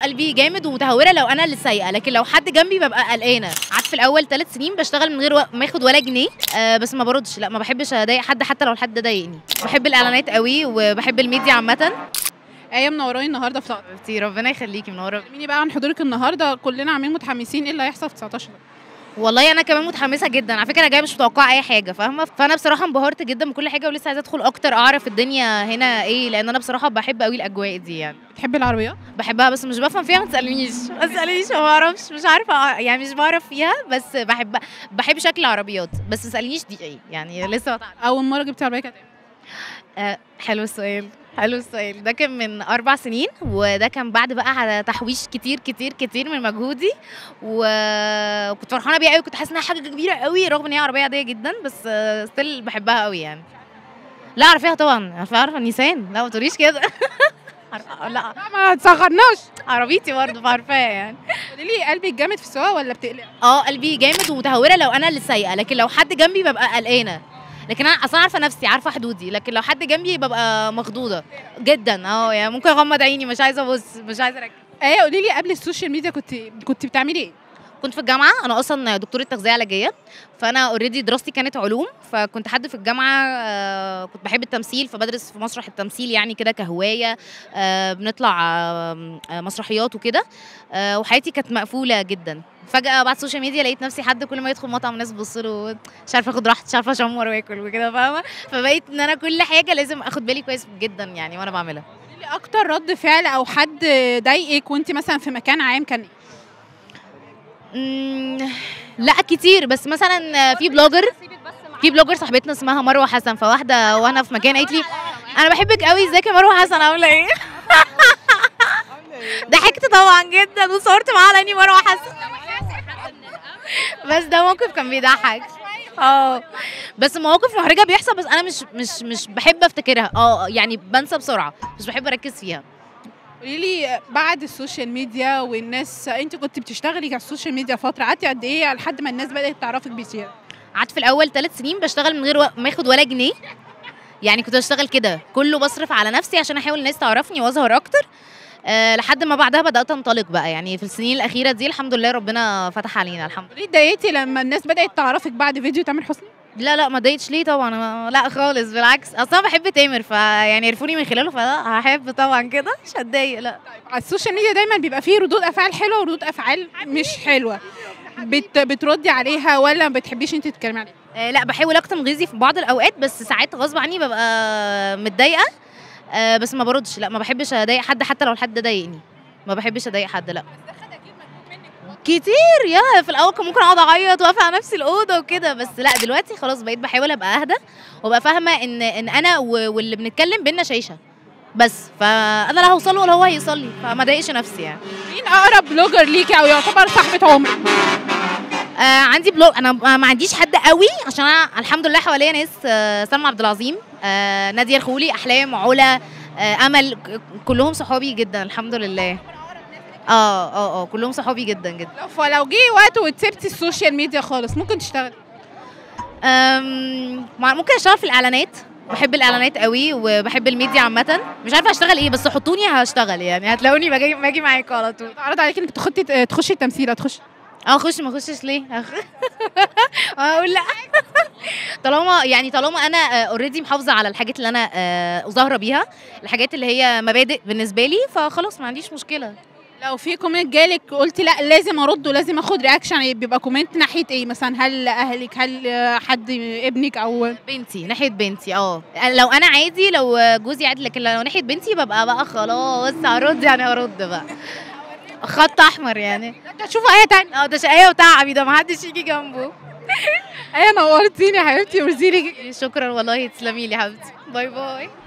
قلبي جامد ومتهوره لو انا اللي سايقه لكن لو حد جنبي ببقى قلقانه قعدت في الاول ثلاث سنين بشتغل من غير و... ما اخد ولا جنيه آه بس ما بردش لا ما بحبش اضايق حد حتى لو الحد ده ضايقني بحب الاعلانات قوي وبحب الميديا عامه ايه منوراني النهارده في لقطه حبيبتي ربنا يخليكي منوره كلميني بقى عن حضورك النهارده كلنا عاملين متحمسين ايه اللي هيحصل في 19 ده والله انا كمان متحمسه جدا على فكره انا جايه مش متوقعه اي حاجه فاهمه فانا بصراحه انبهرت جدا بكل حاجه ولسه عايزه ادخل اكتر اعرف الدنيا هنا ايه لان انا بصراحه بحب قوي الاجواء دي يعني بتحبي العربيات بحبها بس مش بفهم فيها ما تسالنيش ما تسالنيش ما بعرفش مش عارفه يعني مش بعرف فيها بس بحب بحب شكل العربيات بس ما تسالنيش دي ايه يعني لسه بتعلم. اول مره جبتي عربيه كانت امتى آه حلو السؤال حلو السؤال ده كان من اربع سنين وده كان بعد بقى على تحويش كتير كتير كتير من مجهودي و- وكنت فرحانه بيها قوي كنت حاسه انها حاجه كبيره قوي رغم ان هي عربيه عاديه جدا بس ستيل بحبها قوي يعني لا عارفاها طبعا عارفه عارفه نيسان لا ما تقوليش كده عارفة- لا لا ما تصغرناش عربيتي برضه عارفاها يعني قولي لي قلبك جامد في السواقه ولا بتقلق اه قلبي جامد ومتهوره لو انا اللي سايقه لكن لو حد جنبي ببقى قلقانه لكن انا اصلا عارفه نفسي عارفه حدودي لكن لو حد جنبي ببقى مخضوضه جدا اه يعني ممكن اغمض عيني مش عايزه ابص مش عايزه اركز ايه قولي لي قبل السوشيال ميديا كنت كنت بتعملي ايه كنت في الجامعه انا اصلا دكتوره تغذيه علاجيه فانا اوريدي دراستي كانت علوم فكنت حد في الجامعه آه، كنت بحب التمثيل فبدرس في مسرح التمثيل يعني كده كهوايه آه، بنطلع آه، آه، مسرحيات وكده آه، وحياتي كانت مقفوله جدا فجاه بعد السوشيال ميديا لقيت نفسي حد كل ما يدخل مطعم الناس تبص له مش عارفه اخد راحتي مش عارفه اشمر واكل وكده فاهمه فبقيت ان انا كل حاجه لازم اخد بالي كويس جدا يعني وانا بعملها قولي لي اكتر رد فعل او حد ضايقك وانت مثلا في مكان عام كان ايه مم، لا كتير بس مثلا في بلوجر في بلوجر صاحبتنا اسمها مروه حسن فواحده وانا في مكان قالت لي انا بحبك قوي ازيك يا مروه حسن عامله ايه ضحكت طبعا جدا وصورت معاها لاني مروه حسن بس ده موقف كان بيضحك اه بس مواقف محرجه بيحصل بس انا مش مش مش بحب افتكرها اه يعني بنسى بسرعه مش بحب اركز فيها قولي لي بعد السوشيال ميديا والناس انت كنت بتشتغلي على السوشيال ميديا فتره قعدتي قد ايه لحد ما الناس بدات تعرفك بزياده قعدت في الاول ثلاث سنين بشتغل من غير و- ما اخد ولا جنيه يعني كنت بشتغل كده كله بصرف على نفسي عشان احاول الناس تعرفني واظهر اكتر أه لحد ما بعدها بدات انطلق بقى يعني في السنين الاخيره دي الحمد لله ربنا فتح علينا الحمد ليه اتضايقتي لما الناس بدات تعرفك بعد فيديو تامر حسني لله لا لا ما ضايقتش ليه طبعا ما- لا خالص بالعكس اصلا بحب تامر فيعني عرفوني من خلاله فلا هحب طبعا كده مش هتضايق لا على السوشيال ميديا دايما بيبقى فيه ردود افعال حلوه وردود افعال مش حلوه بت بتردي عليها ولا ما بتحبيش انت تتكلمي عليها آه، لا بحاول اكتم غيظي في بعض الاوقات بس ساعات غصب عني ببقى متضايقه آه، بس ما بردش لا ما بحبش اضايق حد حتى لو الحد ده ضايقني ما بحبش اضايق حد لا كتير يا في الاول كان ممكن اقعد اعيط واقفل على نفسي الاوضه وكده بس لا دلوقتي خلاص بقيت بحاول ابقى اهدى وابقى فاهمه ان ان انا و- واللي بنتكلم بينا شاشه بس فانا لا هوصل له ولا هو هيوصل لي فما ضايقش نفسي يعني مين اقرب بلوجر ليكي او يعتبر صاحبه عمرك آه عندي بلوج انا ما ما عنديش حد قوي عشان انا الحمد لله حواليا ناس آه سلمى عبد العظيم آه ناديه الخولي احلام علا آه امل ك- كلهم صحابي جدا الحمد لله اه اه اه كلهم صحابي جدا جدا لو فلو جه وقت وتسبتي السوشيال ميديا خالص ممكن تشتغلي أم، مع- ممكن اشتغل في الاعلانات بحب الاعلانات قوي وبحب الميديا عامه مش عارفه اشتغل ايه بس حطوني هشتغل يعني هتلاقوني باجي باجي معاكم على طول اتعرض عليك انك تخطي تخشي التمثيل هتخشي اه اخش ما اخشش ليه أخ- اقول لا طالما يعني طالما انا اوريدي محافظه على الحاجات اللي انا آه، ظاهره بيها الحاجات اللي هي مبادئ بالنسبه لي فخلاص ما عنديش مشكله لو في كومنت جالك قلتي لا لازم ارد ولازم اخد رياكشن بيبقى كومنت ناحيه ايه مثلا هل اهلك هل حد ابنك او بنتي ناحيه بنتي اه لو انا عادي لو جوزي عادي لكن لو ناحيه بنتي ببقى بقى خلاص هرد يعني هرد بقى خط احمر يعني تشوفوا ايه تاني اه ده شقايه وتعبي ده ما حدش يجي جنبه ايه نورتيني يا حبيبتي ورزيلي شكرا والله تسلمي لي يا حبيبتي باي باي